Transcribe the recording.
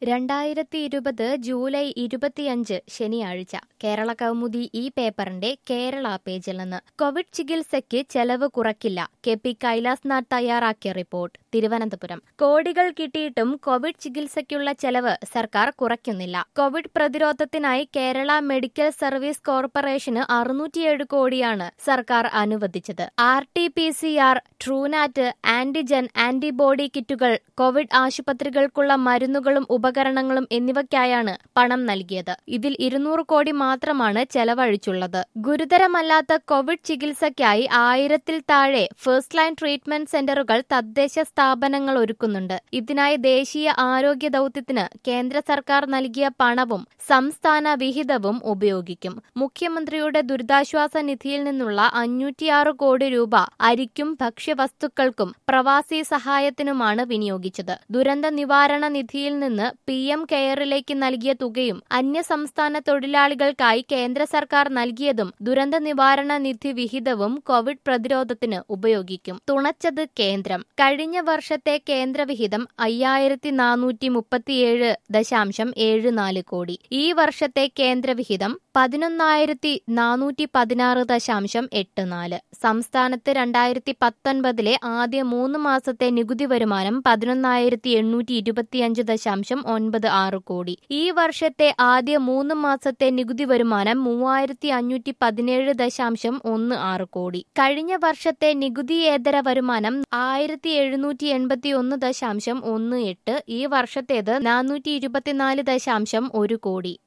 രണ്ടായിരത്തി ഇരുപത് ജൂലൈ ഇരുപത്തിയഞ്ച് ശനിയാഴ്ച കേരള കൗമുദി ഈ പേപ്പറിന്റെ കേരള പേജിൽ നിന്ന് കോവിഡ് ചികിത്സയ്ക്ക് ചെലവ് കുറയ്ക്കില്ല കെ പി കൈലാസ്നാഥ് തയ്യാറാക്കിയ റിപ്പോർട്ട് തിരുവനന്തപുരം കോടികൾ കിട്ടിയിട്ടും കോവിഡ് ചികിത്സയ്ക്കുള്ള ചെലവ് സർക്കാർ കുറയ്ക്കുന്നില്ല കോവിഡ് പ്രതിരോധത്തിനായി കേരള മെഡിക്കൽ സർവീസ് കോർപ്പറേഷന് അറുന്നൂറ്റിയേഴ് കോടിയാണ് സർക്കാർ അനുവദിച്ചത് R T P C R Truenat antigen antibody കിറ്റുകൾ കോവിഡ് ആശുപത്രികൾക്കുള്ള മരുന്നുകളും ഉപകരണങ്ങളും എന്നിവയ്ക്കായാണ് പണം നൽകിയത് ഇതിൽ ഇരുന്നൂറ് കോടി മാത്രമാണ് ചെലവഴിച്ചുള്ളത് ഗുരുതരമല്ലാത്ത കോവിഡ് ചികിത്സയ്ക്കായി ആയിരത്തിൽ താഴെ ഫസ്റ്റ് ലൈൻ ട്രീറ്റ്മെന്റ് സെന്ററുകൾ തദ്ദേശ സ്ഥാപനങ്ങൾ ഒരുക്കുന്നുണ്ട് ഇതിനായി ദേശീയ ആരോഗ്യ ദൌത്യത്തിന് കേന്ദ്ര സർക്കാർ നൽകിയ പണവും സംസ്ഥാന വിഹിതവും ഉപയോഗിക്കും മുഖ്യമന്ത്രിയുടെ ദുരിതാശ്വാസ നിധിയിൽ നിന്നുള്ള അഞ്ഞൂറ്റിയാറ് കോടി രൂപ അരിക്കും ഭക്ഷ്യവസ്തുക്കൾക്കും പ്രവാസി സഹായത്തിനുമാണ് വിനിയോഗിച്ചത് ദുരന്ത നിവാരണ നിധിയിൽ നിന്ന് പി എം കെയറിലേക്ക് നൽകിയ തുകയും അന്യസംസ്ഥാന തൊഴിലാളികൾക്കായി കേന്ദ്ര സർക്കാർ നൽകിയതും ദുരന്ത നിവാരണ നിധി വിഹിതവും കോവിഡ് പ്രതിരോധത്തിന് ഉപയോഗിക്കും തുണച്ചത് കേന്ദ്രം കഴിഞ്ഞ വർഷത്തെ കേന്ദ്രവിഹിതം അയ്യായിരത്തി നാനൂറ്റി മുപ്പത്തിയേഴ് ദശാംശം ഏഴ് നാല് കോടി ഈ വർഷത്തെ കേന്ദ്രവിഹിതം പതിനൊന്നായിരത്തി നാനൂറ്റി പതിനാറ് ദശാംശം എട്ട് നാല് സംസ്ഥാനത്ത് രണ്ടായിരത്തി പത്തൊൻപതിലെ ആദ്യ മൂന്ന് മാസത്തെ നികുതി വരുമാനം പതിനൊന്നായിരത്തി എണ്ണൂറ്റി ഇരുപത്തിയഞ്ച് ദശാംശം ഒൻപത് ആറ് കോടി ഈ വർഷത്തെ ആദ്യ മൂന്ന് മാസത്തെ നികുതി വരുമാനം മൂവായിരത്തി അഞ്ഞൂറ്റി പതിനേഴ് ദശാംശം ഒന്ന് ആറ് കോടി കഴിഞ്ഞ വർഷത്തെ നികുതിയേതര വരുമാനം ആയിരത്തി എഴുന്നൂറ്റി എൺപത്തി ഒന്ന് ദശാംശം ഒന്ന് എട്ട് ഈ വർഷത്തേത് നാനൂറ്റി ഇരുപത്തിനാല് ദശാംശം ഒരു കോടി